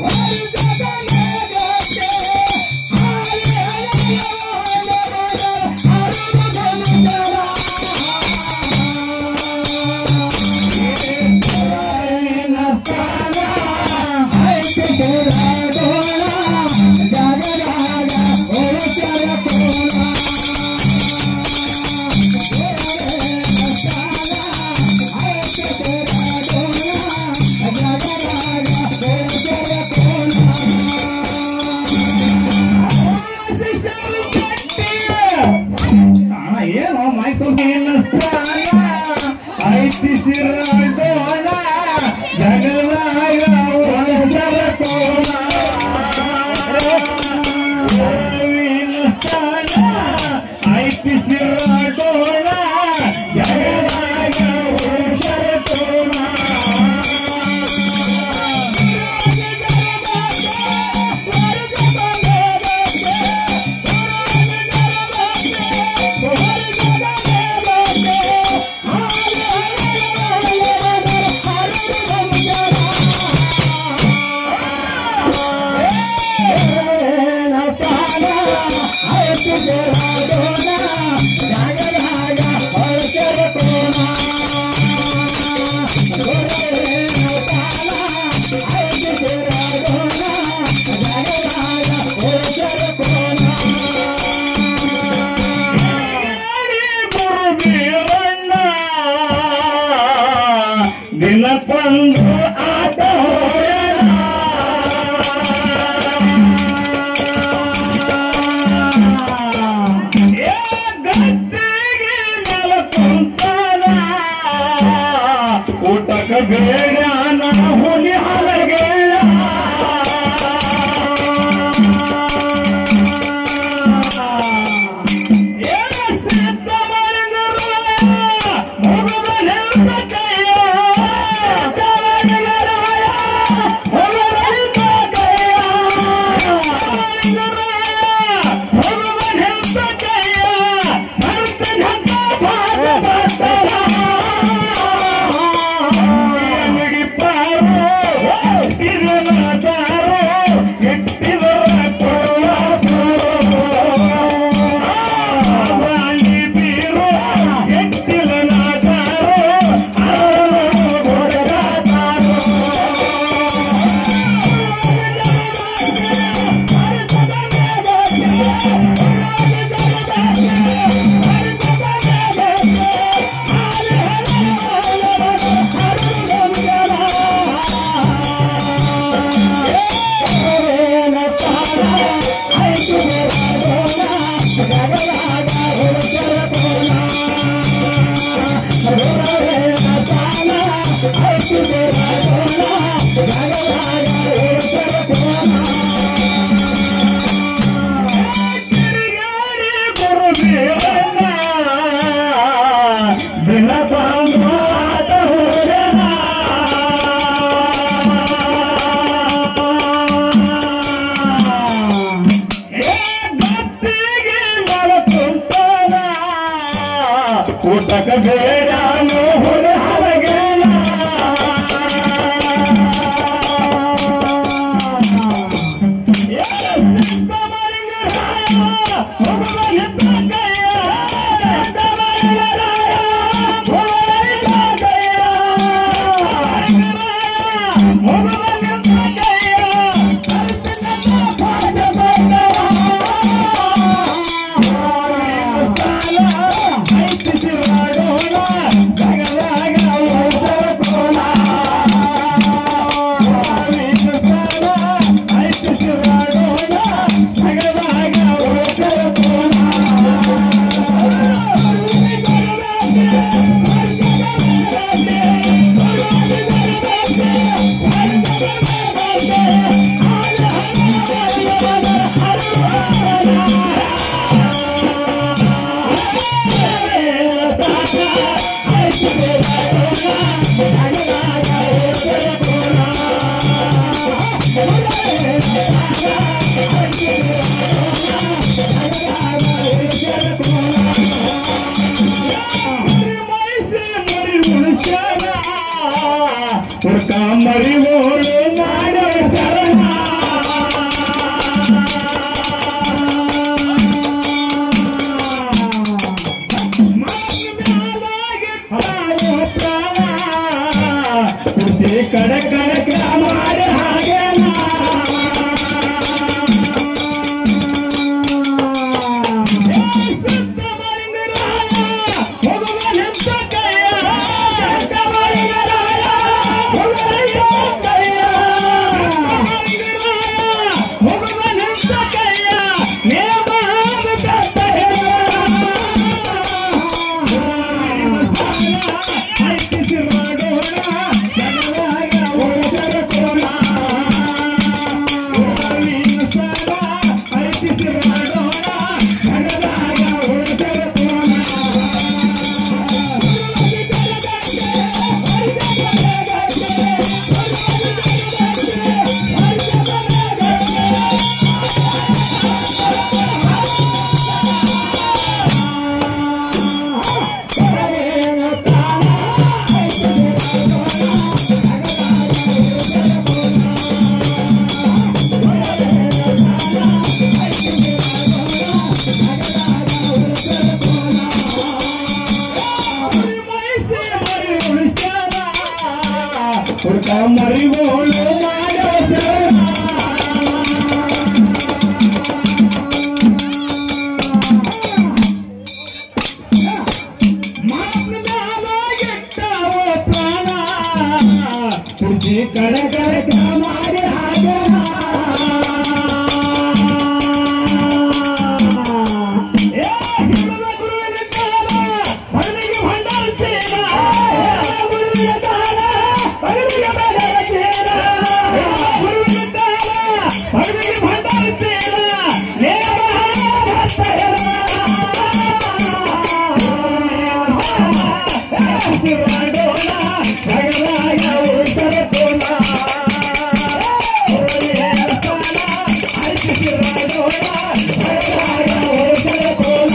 ಅಣ್ಣ ಏನು ಮೈಕ್ ಸ್ವಲ್ಪ ಐತಿ ಸಿರೋಣ ಜಗದಾಗ ಒಂದ್ಸಲ ಕೋಣ ಐತಿ ಸಿರೋಣ ಜಗದಾಗ ಒಂದ್ಸಲ ಕೋಣ ದಿನಕ್ಕೊಂದು ಆಟ ಹೋಗೋಣ. ಏ ಗದ್ದೆಗೆ ಮಲ್ಕೊಂತಾನ. ಊಟಕ್ಕೆ ಬೇಡ ನಾ ಹುಲಿ ಹಲಗೇಳ ದಿನ ಬಂದು ಆಟ ಊಟಕ ಬೇಡ ಹುಲಿ ಹಲಗೇಳ ಮರಿ ಓಡು ಮಾಡೋ ಶರಣ ಹಳ್ಳಿಗೆ ಭಂಡಾರಿಸ್ತೀರ ನೇಮ ಶಿವಡೋಲ ಜಗದಾಯ ಉತ್ತರಕೋಲ ಆಯ್ತು ಶಿವಡೋಲ ಜಗದಾಯ ಉತ್ತರಕೋಲ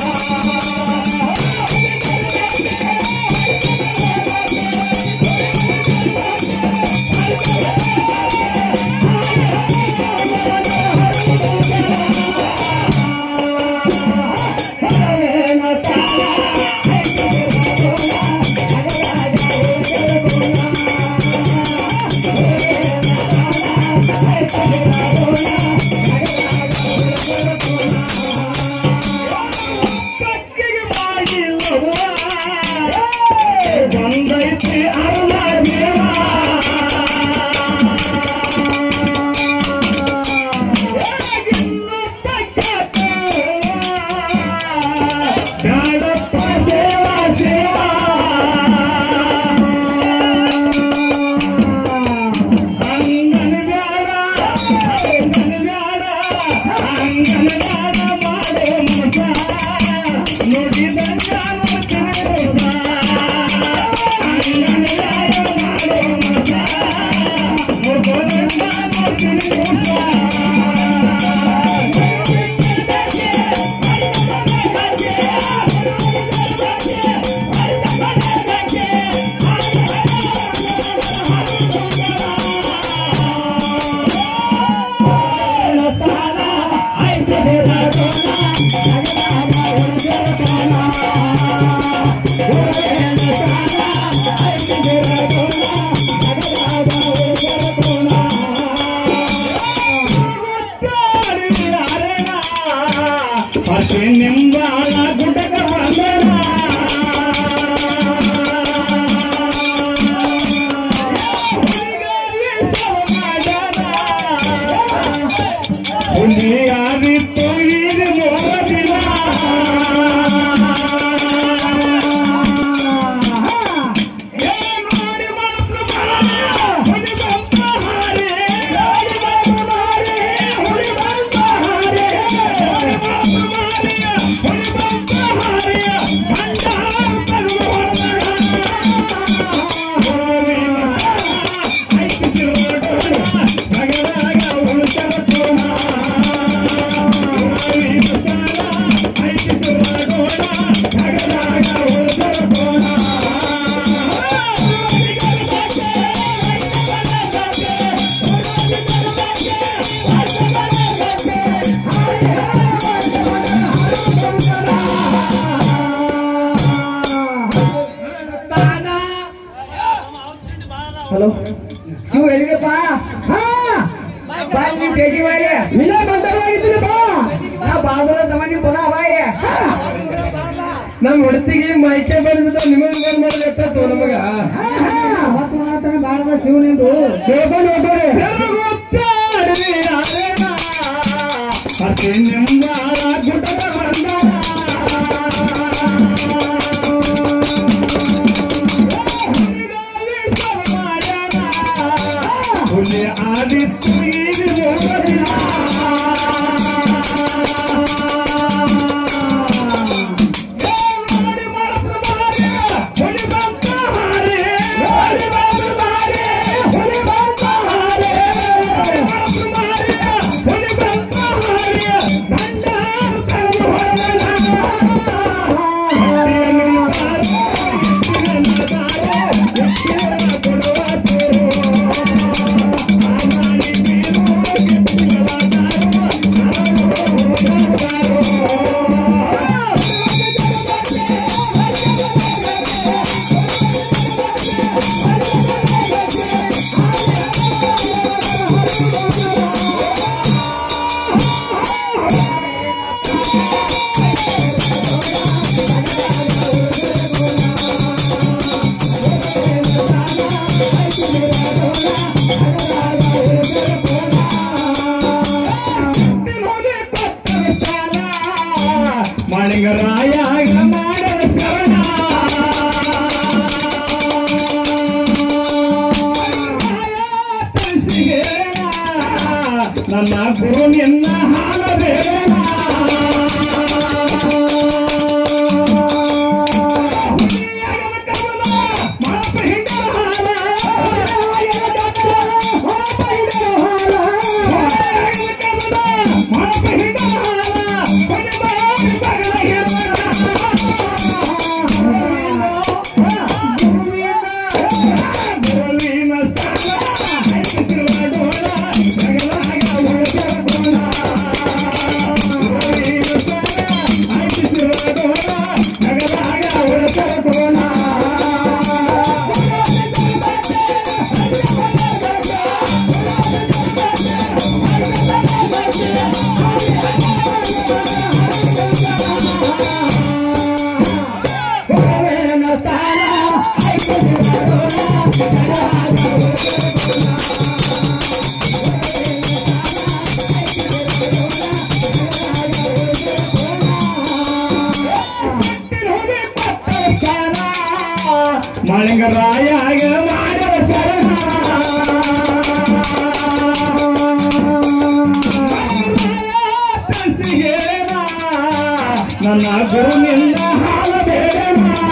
ಕಕ್ಕಿಗೆ ಬಾಯಿಲ್ಲವ ಬಂದೈತಿ ಅರುಣ ದೇವ ಬ್ಯಾಡಪ್ಪ ಸೇವಾ ಸೇವಾ ಅಂಗನ ಬ್ಯಾಡ ಅಂಗನ ಬ್ಯಾಡ ಅಂಗನ ಬ್ಯಾಡ ಮಾಡೋ ಮೋಸ ನುಡಿದಂಗ ನೋಡ್ತೀನಿ ಮೋಸ ಅಂಗನ ಬ್ಯಾಡ ಮಾಡೋ ಮೋಸ ನುಡಿದಂಗ ನೋಡ್ತೀನಿ ಮೋಸ ನಿಂಬಾಳ ಗುಡ್ಡಕ ಬಂದನ ಹುಲಿಯಾದಿತ್ತು ಈಗ ಮೋದಿಲ್ಲ ಏನ್ ಮಾಡಿ ಮಾತ್ರ ಬಾಳೆ, ಹುಲಿ ಬಂತ ಹಾರೆ, ಹುಲಿ ಬಂತ ಹಾರೆ, ಹುಲಿ ಬಂತ ಹಾರೆ, ಹುಲಿ ಬಂತ ಹಾರೆ, ಹುಲಿ ಬಂತ ಹಾರೆ, ಬಂದ ಹಾಕಲು ಹಲೋ ಶಿವ ಎಲ್ಲಿದೆಪ್ಪ ಹಾ ಬಾ ನೀವು ಟೇಟಿ ಬಾಯಿಗೆ ಇಲ್ಲ ಬಂದವಾಗಿದ್ದೀನಿ ಬಾ ನಾ ಬಾದರ ತಮ್ಮ ನೀವು ಬರ ಬಾಯಿಗೆ ನಮ್ ಹೊಡ್ತಿಗೆ ಮೈಕೆ ಬಂದ್ಬಿಟ್ಟು ನಿಮಗ್ ಬಂದ್ ಮಾಡಿದ್ರೆ ನಮಗ ಅವತ್ತು ಮಾತಾಡ ಬಾರದ ಶಿವನಿಂದು ಕೇಳ್ಕೊಂಡು ಹೋಗ್ತಾರೆ ಅತಿ ನಿಂಬಾಳ ಗುಡ್ಡದ ಹುಲಿ ಆದಿತ್ತು ಈಗ ಹೋಗೋದಿಲ್ಲ ಮಣಿಗರಾಯ ಮಾಡದ ಶ್ರವಣ ನನ್ನ ಗುರು ನಿನ್ನ ಹಾಲ ಬೇಡ ಮಳಿಂಗರಾಯಾಗ ಮಾಡವ ಶರಣ ತಸಿಗೇನ ನನ್ನ ಗುರು ನಿನ್ನ ಹಾಲ ಬೇಡ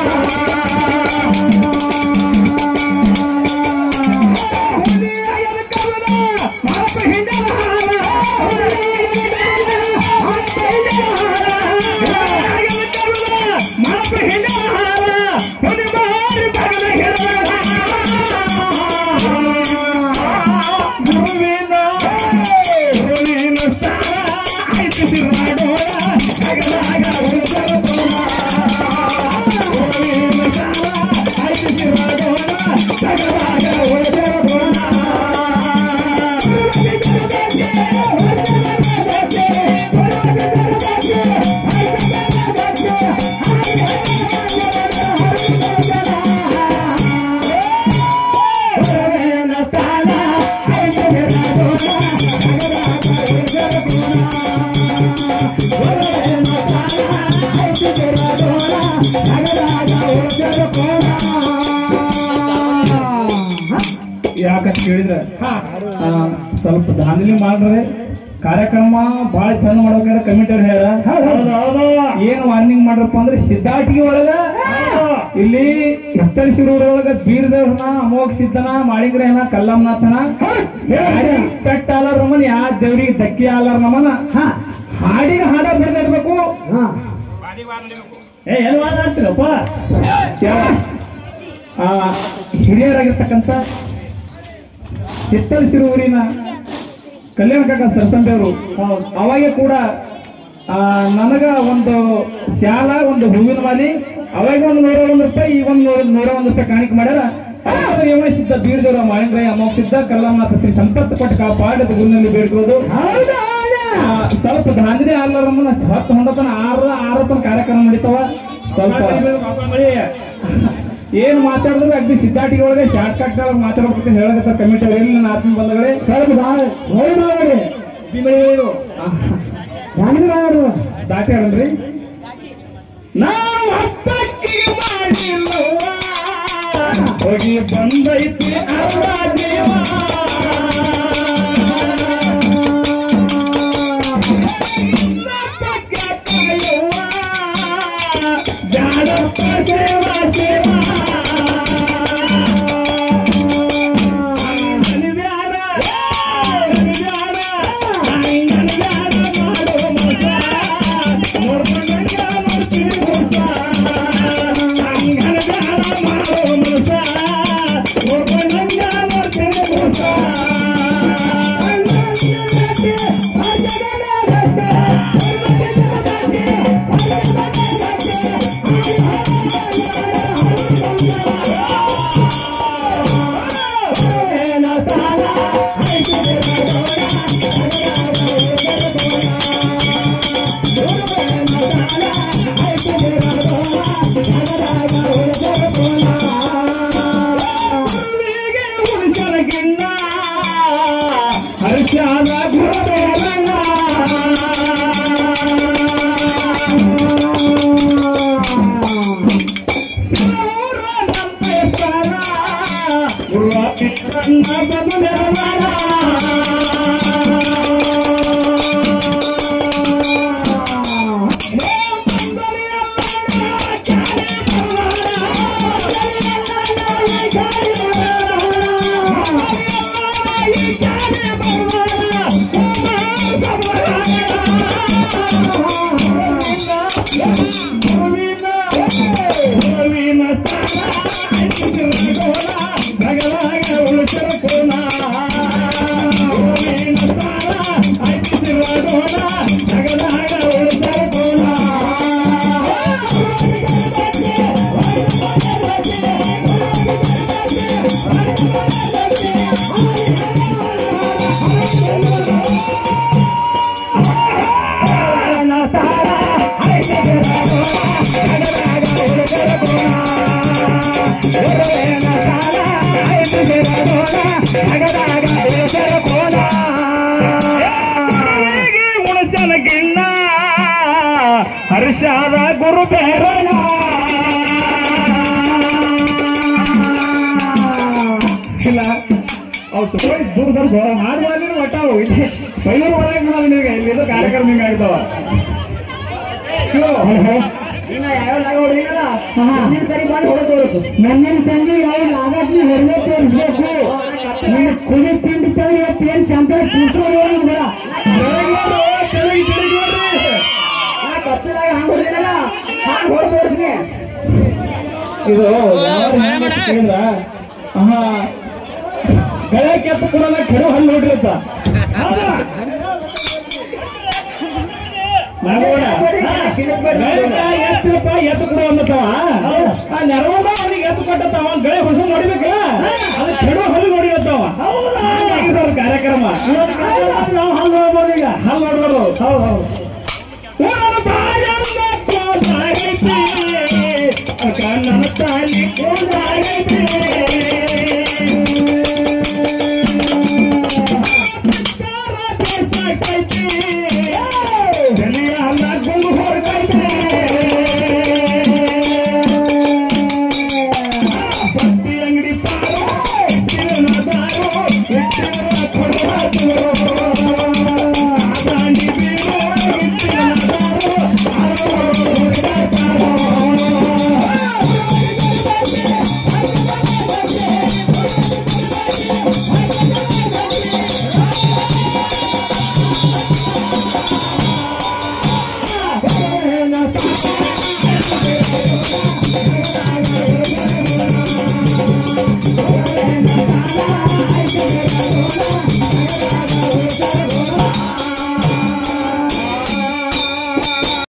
ಯಾಕಂತ ಕೇಳಿದ್ರೆ ಆ, ಸ್ವಲ್ಪ ದಾಂಧಲಿ ಮಾಡ್ರೆ ಕಾರ್ಯಕ್ರಮ ಬಹಳ ಚಂದ ಮಾಡ್ಬೇಕಾದ್ರೆ ಕಮಿಟಿ ಅವ್ರು ಹೇಳ್ಯಾರ ಏನ್ ವಾರ್ನಿಂಗ್ ಮಾಡ್ರಪ್ಪ ಅಂದ್ರೆ ಸಿದ್ಧಾಟಿಗೆ ಒಳಗ ಇಲ್ಲಿ ಒಳಗ ಬೀರದೇವ್ರನ ಅಮೋಘ ಸಿದ್ದನ ಮಾಳಿಂಗ್ರೇನ ಕಲ್ಲಮ್ಮನಾಥನ ಪೆಟ್ಟ ಆಲಾರ ನಮನ ಯಾ ದೇವ್ರಿಗೆ ಧಕ್ಕಿ ಆಲಾರ ನಮನ ಹಾಡಿಗೆ ಹಾಡ ಬರ್ದಿರ್ಬೇಕು ಏ ಏನ್ ಮಾತಾಡ್ತೀರಪ್ಪ ಆ ಹಿರಿಯರಾಗಿರ್ತಕ್ಕಂಥ ಹಿತ್ತಲಿಸಿರು ಊರಿನ ಕಲ್ಯಾಣ ಕಾಕ ಸರಸಂಬೆಯವರು ಅವಾಗೆ ಕೂಡ ಆ, ನನಗ ಒಂದು ಶಾಲ ಒಂದು ಹೂವಿನ ಮಾಲಿ ಅವಾಗ ಒಂದು ನೂರ ಒಂದು ರೂಪಾಯಿ ಈ ಒಂದು ನೂರ ನೂರ ಒಂದು ರೂಪಾಯಿ ಕಾಣಿಕೆ ಮಾಡ್ಯಾರ ಅವಾಗ ಯಮನ ಸಿದ್ಧ ಬೀರದೇವರ ಮಾಳಿಂಗರಾಯ ಅಮೋಘ ಸಿದ್ಧ ಕಲ್ಲಮ್ಮನಾಥ ಶ್ರೀ ಸಂಪತ್ತು ಕೊಟ್ಟು ಕಾಪಾಡದ ಗುರಿನಲ್ಲಿ ಬೇಡ್ಕೊಳ್ಳೋದು ಆ, ಸ್ವಲ್ಪ ದಾಂಧಲೆ ಆಲ್ಲರಮ್ಮನ ಹತ್ತು ಹೊಂಡತನ ಆರ ಆರತನ ಕಾರ್ಯಕ್ರಮ ನಡೀತಾವ ಸ್ವಲ್ಪ ಏನ್ ಮಾತಾಡಿದ್ರು ಅಗ್ದಿ ಸಿದ್ಧಾಟಿಗೆ ಒಳಗೆ ಶಾರ್ಟ್ ಕಟ್ ಒಳಗೆ ಮಾತಾಡ್ಬೇಕು ಹೇಳಕತ್ತ ಕಮಿಟಿ ಅವ್ರು ಎಲ್ಲಿ ನನ್ನ ಆತ್ಮ ಬಂದಗಳೇ ದಾಟಿ ಆಡಲ್ರಿ ನಾವು ಹತ್ತಕ್ಕಿಗೆ ಮಾಡಿಲ್ಲವ್ವ ಹೋಗಿ ಬಂದೈತಿ ಅಲ್ಲ ದೇವ ನಪ್ಪಕ್ಕೆ ಕಾಯವ್ವ, ಜಾಡಪ್ಪ ಸೇವಾ ಸೇವಾ ನನಿಬ್ಯಾಡ, ನನಿಬ್ಯಾಡ, ನನಿಬ್ಯಾಡ ಮಾಡೋ ಮೋಸ. ನೋಡ್ಕೊಂಡಂಗ ನೋಡ್ತೀನಿ ಮೋಸ. ನನಿಬ್ಯಾಡ ಮಾಡೋ ಮೋಸ. ನೋಡ್ಕೊಂಡಂಗ ನೋಡ್ತೀನಿ ಮೋಸ. ಹರ್ಷಾದ ಗುರುಬೇರಣ್ಣ ಗುರುವ ಪಿತ್ರಣ್ಣ ಬದು ನೆರವಣ ರಾಜಾದ ಗುರು ಬೇರನ ಇಲ್ಲ ಅವ್ರು ತಗೊಳ್ಳಿ ದೂರ ಸ್ವಲ್ಪ ಮಾಡುವಾಗ ಒಟ್ಟಾವು ಬೈಲೂರು ಒಳಗೆ ಮಾಡೋದು ನಿನಗೆ ಇಲ್ಲಿ ಇದು ಕಾರ್ಯಕ್ರಮ ಹಿಂಗೆ ಆಗ್ತಾವ ಇನ್ನ ಯಾವ ನಾಗ ಹೊಡೆದಿಲ್ಲ ಮುಂದಿನ ಸರಿ ಮಾಡಿ ಹೊಡೆ ತೋರಿಸು ಮುಂದಿನ ಸಂಜೆ ಯಾವ ನಾಗಾಗ್ಲಿ ಹೊರಗೆ ತೋರಿಸ್ಬೇಕು ನಿನ್ನ ಕುಡಿ ತಿಂಡಿ ತಂದು ಇವತ್ತು ಏನ್ ಚಂದ ಕೂರ್ಸೋದು ಕತ್ತಲಾಗ ಹಂಗ ಹೊಡೆದಿಲ್ಲ ಹಂಗ ಹೊಡೆ ತೋರಿಸ್ನಿ ಇದು ಯಾರು ಹೆಂಗ್ ಕೇಳಿದ್ರ ಆಹಾ ಗಳೆ ಕೆತ್ತ ಕೊಡಲ್ಲ ಕೆಡು ಹಲ್ಲು ನೋಡಿರತ್ತ ಎತ್ತಪ್ಪ ಎತ್ತು ಕೊಡ ಅಂದತ್ತವ ಆ ನೆರವಂದ ಅವನಿಗೆ ಎತ್ತು ಕೊಟ್ಟತ್ತವ ಗಳೆ ಹೊಸ ನೋಡಿಬೇಕಲ್ಲ ಅದು ಕೆಡು ಹಲ್ಲು ನೋಡಿರತ್ತವ ಹಂಗಾಗಿದ್ದು ಕಾರ್ಯಕ್ರಮ ನಾವು ಹಲ್ಲು ನೋಡ್ಬೋದು ಈಗ ಹಲ್ಲು ನೋಡ್ಬೋದು ಹೌದು ಹೌದು ಊರನ ಬಾಯನ್ನ ಕೋಲಾಗೈತಿ, ಕಣ್ಣನ ತಾಲಿ ಕೋಲಾಗೈತಿ.